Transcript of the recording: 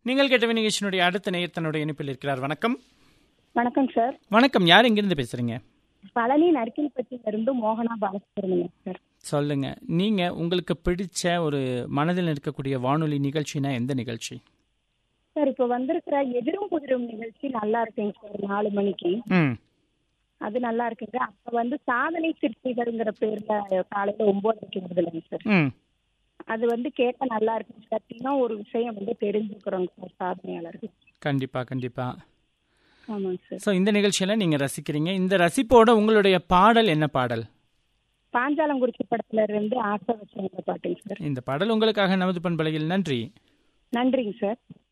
நீங்கள் கேட்ட நிகழ்ச்சியினுடைய அடுத்த நேயர் தன்னுடைய இணைப்பில் இருக்கிறார் வணக்கம் வணக்கம் சார் வணக்கம் யார் எங்கிருந்து பேசுறீங்க பழனி நரிக்கல்பட்டியில இருந்து மோகனா பாலசுப்ரமணியன் சார் சொல்லுங்க நீங்க உங்களுக்கு பிடிச்ச ஒரு மனதில் இருக்கக்கூடிய வானொலி நிகழ்ச்சினா எந்த நிகழ்ச்சி சார் இப்போ வந்திருக்கிற எதிரும் புதிரும் நிகழ்ச்சி நல்லா இருக்குங்க சார் நாலு மணிக்கு ம் அது நல்லா இருக்குங்க அப்ப வந்து சாதனை சிற்பிகள்ங்கிற பேர்ல காலையில ஒன்பதரைக்கு வருது இல்லைங்க சார் ம் அது வந்து கேட்க நல்லா இருக்குங்க சார் இன்னும் ஒரு விஷயம் வந்து தெரிஞ்சுக்கிறோங்க சார் சாதனையாளர்கள் கண்டிப்பா கண்டிப்பா ஆமாங்க சார் ஸோ இந்த நிகழ்ச்சியெல்லாம் நீங்க ரசிக்கிறீங்க இந்த ரசிப்போட உங்களுடைய பாடல் என்ன பாடல் பாஞ்சாலங்குறிச்சி படத்துல இருந்து ஆசை வச்சவங்க பாட்டுங்க சார் இந்த பாடல் உங்களுக்காக நமது பண்பலையில் நன்றி நன்றிங்க சார்